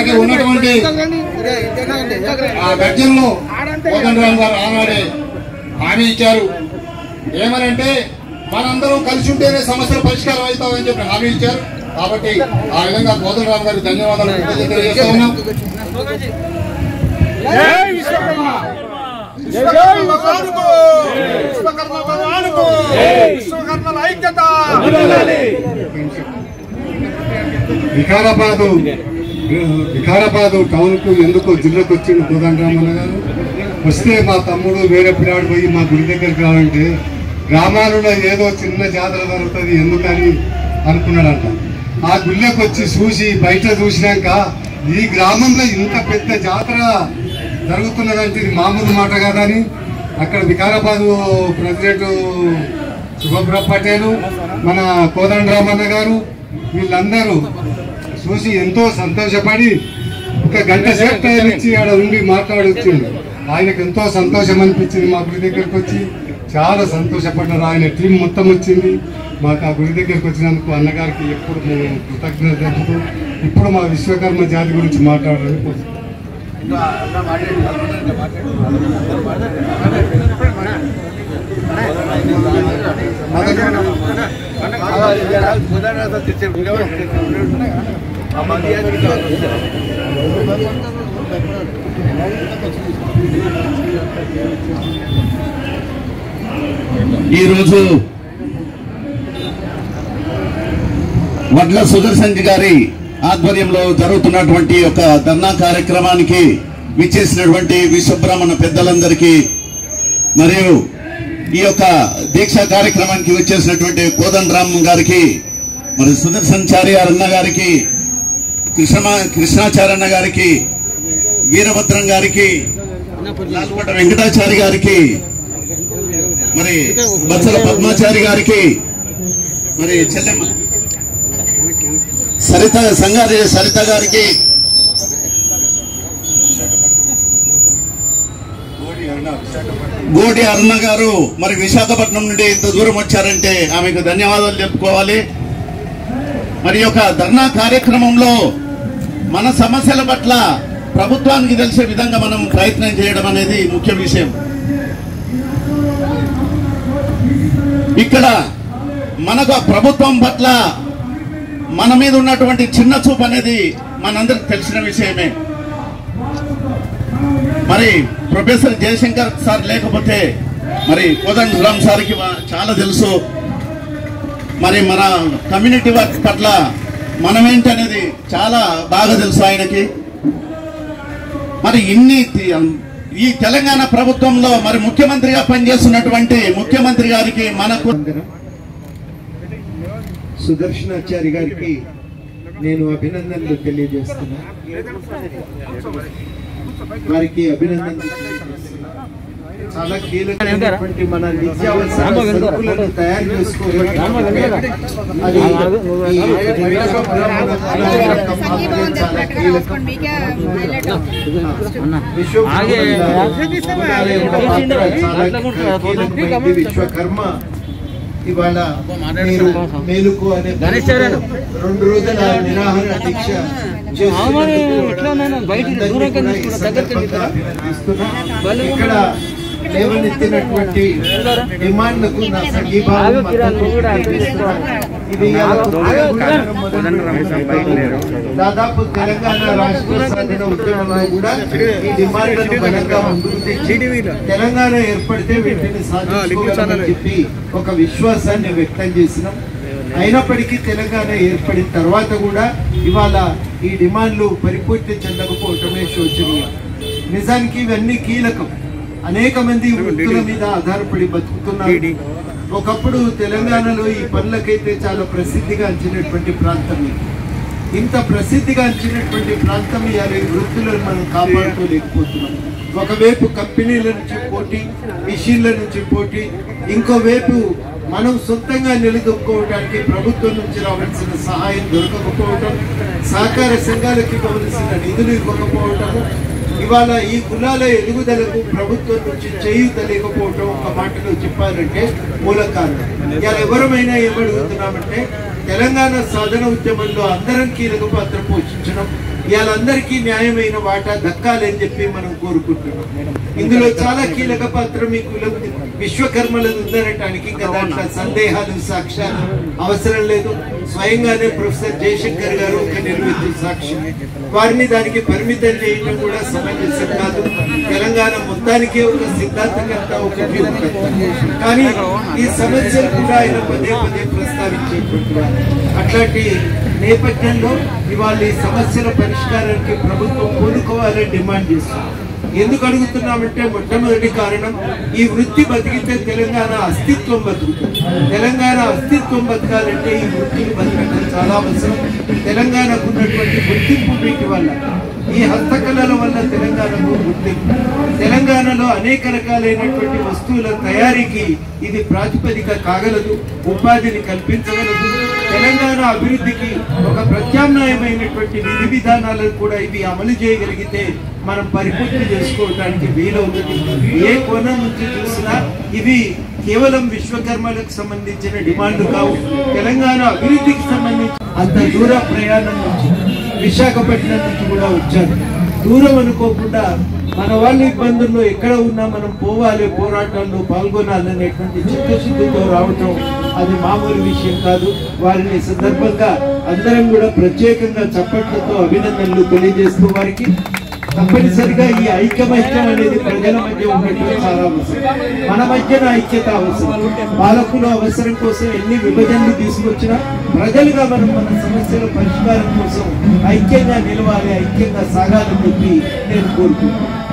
మనకి ఉన్నటువంటి ఆ గర్జనలో కోదండరామ్ గారు ఆనాడే హామీ ఇచ్చారు ఏమనంటే మనందరం కలిసి ఉంటేనే సమస్యలు పరిష్కారం అవుతామని చెప్పి హామీ ఇచ్చారు కాబట్టి ఆ విధంగా కోదండరామ్ గారికి ధన్యవాదాలు కృతజ్ఞతలు తెలియజేస్తా ఉన్నాం వికారాబాదు వికారాబాదు టౌన్ కు ఎందుకు జిల్లాకు వచ్చిండు కోదండరామన్న గారు వస్తే మా తమ్ముడు వేరే పిల్లాడు పోయి మా గుడి దగ్గరికి రావంటే గ్రామాలలో ఏదో చిన్న జాతర జరుగుతుంది ఎందుకని అనుకున్నాడంట ఆ గుళ్ళకి వచ్చి చూసి బయట చూసినాక ఈ గ్రామంలో ఇంత పెద్ద జాతర జరుగుతున్నదంటే ఇది మామూలు మాట కాదని అక్కడ వికారాబాదు ప్రెసిడెంట్ శుభప్ర పటేలు మన కోదండరామన్న గారు వీళ్ళందరూ చూసి ఎంతో సంతోషపడి ఒక గంట సేపు టైం ఇచ్చి ఆడ ఉండి మాట్లాడొచ్చిండు ఆయనకు ఎంతో సంతోషం అనిపించింది మా గుడి దగ్గరకు వచ్చి చాలా సంతోషపడ్డారు ఆయన టీం మొత్తం వచ్చింది మాకు ఆ గుడి దగ్గరకు వచ్చినందుకు అన్నగారికి ఎప్పుడు మేము కృతజ్ఞత తెలుపుతూ ఇప్పుడు మా విశ్వకర్మ జాతి గురించి మాట్లాడాలని కోరుతున్నాం. ఈరోజు వడ్ల సుదర్శన్ గారి ఆధ్వర్యంలో జరుగుతున్నటువంటి ఒక ధర్నా కార్యక్రమానికి విచ్చేసినటువంటి విశ్వబ్రాహ్మణ పెద్దలందరికీ మరియు ఈ యొక్క దీక్ష కార్యక్రమానికి వచ్చేసినటువంటి కోదండరామ్ గారికి మరి సుదర్శన్ చారి అన్న గారికి కృష్ణ కృష్ణాచార్యన్న గారికి వీరభద్రం గారికి లాల్కోట వెంకటాచారి గారికి మరి బచ్చల పద్మాచారి గారికి మరి చెల్లెమ్మ సరిత సంగారి సరిత గారికి గోడి అరుణ గారు మరి విశాఖపట్నం నుండి ఇంత దూరం వచ్చారంటే ఆమెకు ధన్యవాదాలు చెప్పుకోవాలి మరి యొక్క ధర్నా కార్యక్రమంలో మన సమస్యల పట్ల ప్రభుత్వానికి తెలిసే విధంగా మనం ప్రయత్నం చేయడం అనేది ముఖ్య విషయం ఇక్కడ మనకు ఆ ప్రభుత్వం పట్ల మన మీద ఉన్నటువంటి చిన్న చూపు అనేది మనందరికి తెలిసిన విషయమే మరి ప్రొఫెసర్ జయశంకర్ సార్ లేకపోతే మరి కోదండ రామ్ సార్కి వా- చాలా తెలుసు మరి మన కమ్యూనిటీ వర్క్ పట్ల మనమేంటి అనేది చాలా బాగా తెలుసు ఆయనకి మరి ఇన్ని తి- ఈ తెలంగాణ ప్రభుత్వంలో మరి ముఖ్యమంత్రిగా పనిచేస్తున్నటువంటి ముఖ్యమంత్రి గారికి మనకు సుదర్శనాచారి గారికి నేను అభినందనలు తెలియజేస్తున్నా వారికి అభినందనలు తెలియజేస్తున్నా. చాలా కీలకమైనటువంటి మన నిత్యావసర సరుకులను తయారు చేసుకోవాలి అది ఈ వివేక బ్రాహ్మణ కులాల యొక్క పాత్ర చాలా కీలకం. విశ్వకర్మ విశ్వకర్మ ఇవాళ మీరు మేలుకు అనే రెండు రోజుల నిరాహార దీక్ష చేస్తున్నందుకు అందరికీ కూడా ఈ సందర్భంగా అభినందిస్తున్నాను. ఇక్కడ లేవనెత్తినటువంటి డిమాండ్లకు నా సంఘీభావం మద్దతు తెలియజేస్తున్నాను. ఇది ఇవాళ కొత్తగా కారణం మొదలు దాదాపు తెలంగాణ రాష్ట్ర సాధన ఉద్యమంలో కూడా ఈ డిమాండ్లను బలంగా ముందుకు తెచ్చి తెలంగాణ ఏర్పడితే వీటిని సాధించుకోవాలని చెప్పి ఒక విశ్వాసాన్ని వ్యక్తం చేసినాం అయినప్పటికీ తెలంగాణ ఏర్పడిన తర్వాత కూడా ఇవాళ ఈ డిమాండ్లు పరిపూర్తి చెందకపోవటమే శోచనీయం నిజానికి ఇవన్నీ కీలకం అనేక మంది వృత్తుల మీద ఆధారపడి బతుకుతున్నారు ఒకప్పుడు తెలంగాణలో ఈ పనులకైతే చాలా ప్రసిద్ధిగా అంచినటువంటి ప్రాంతం ఇది. ఇంత ప్రసిద్ధిగా అంచినటువంటి ప్రాంతం ఇవాళ ఈ వృత్తులను మనం కాపాడుకోలేకపోతున్నాం ఒకవైపు కంపెనీల నుంచి పోటీ మిషన్ల నుంచి పోటీ ఇంకోవైపు మనం సొంతంగా నిలదొక్కుకోవడానికి ప్రభుత్వం నుంచి రావాల్సిన సహాయం దొరకకపోవటం సహకార సంఘాలకు ఇవ్వవలసిన నిధులు ఇవ్వకపోవటం ఇవాళ ఈ కులాల ఎదుగుదలకు ప్రభుత్వం నుంచి చేయూత లేకపోవటం ఒక మాటలో చెప్పాలంటే మూల కారణం ఇవాళ ఎవరమైనా ఏమడుగుతున్నామంటే తెలంగాణ సాధన ఉద్యమంలో అందరం కీలక పాత్ర పోషించడం వాళ్ళందరికీ న్యాయమైన వాటా దక్కాలని చెప్పి మనం కోరుకుంటున్నాం ఇందులో చాలా కీలక పాత్ర మీకు విశ్వకర్మలది ఉందనటానికి ఇంకా దాంట్లో సందేహాలు సాక్ష్యాలు అవసరం లేదు స్వయంగానే ప్రొఫెసర్ జయశంకర్ గారు ఒక నిర్మిత సాక్ష్యం వారిని దానికి పరిమితం చేయడం కూడా సమంజసం కాదు తెలంగాణ మొత్తానికే ఒక సిద్ధాంతకర్త ఒక వ్యూహకర్త కానీ ఈ సమస్యలు కూడా ఆయన పదే పదే ప్రస్తావించేటువంటి వారు. అట్లాంటి నేపథ్యంలో ఇవాళ ఈ సమస్యల పరిష్కారానికి ప్రభుత్వం పూనుకోవాలని డిమాండ్ చేస్తుంది ఎందుకు అడుగుతున్నామంటే మొట్టమొదటి కారణం ఈ వృత్తి బతికితే తెలంగాణ అస్తిత్వం బతుకుతుంది తెలంగాణ అస్తిత్వం బతకాలంటే ఈ వృత్తిని బతకడం చాలా అవసరం తెలంగాణకు ఉన్నటువంటి గుర్తింపు వీటి వల్ల ఈ హస్తకళల వల్ల తెలంగాణకు గుర్తింపు తెలంగాణలో అనేక రకాలైనటువంటి వస్తువుల తయారీకి ఇది ప్రాతిపదిక కాగలదు ఉపాధిని కల్పించగలదు తెలంగాణ అభివృద్ధికి ఒక ప్రత్యామ్నాయమైనటువంటి విధి విధానాలను కూడా ఇవి అమలు చేయగలిగితే మనం పరిపూర్తి చేసుకోవడానికి వీలవుతుంది ఏ కోణం నుంచి చూసినా ఇవి కేవలం విశ్వకర్మలకు సంబంధించిన డిమాండ్లు కావు తెలంగాణ అభివృద్ధికి సంబంధించి అంత దూర ప్రయాణం నుంచి విశాఖపట్నం నుంచి కూడా వచ్చారు దూరం అనుకోకుండా మన వాళ్ళ ఇబ్బందుల్లో ఎక్కడ ఉన్నా మనం పోవాలి పోరాటాల్లో పాల్గొనాలి అనేటువంటి చిత్తశుద్ధితో రావటం అది మామూలు విషయం కాదు వారిని ఈ సందర్భంగా అందరం కూడా ప్రత్యేకంగా చప్పట్లతో అభినందనలు తెలియజేస్తూ వారికి తప్పనిసరిగా ఈ ఐక్యమైక్యం అనేది ప్రజల మధ్య ఉండటం చాలా అవసరం మన మధ్యన ఐక్యత అవసరం పాలకులు అవసరం కోసం ఎన్ని విభజనలు తీసుకొచ్చినా ప్రజలుగా మనం మన సమస్యల పరిష్కారం కోసం ఐక్యంగా నిలవాలి ఐక్యంగా సాగాలని చెప్పి నేను కోరుకుంటున్నాను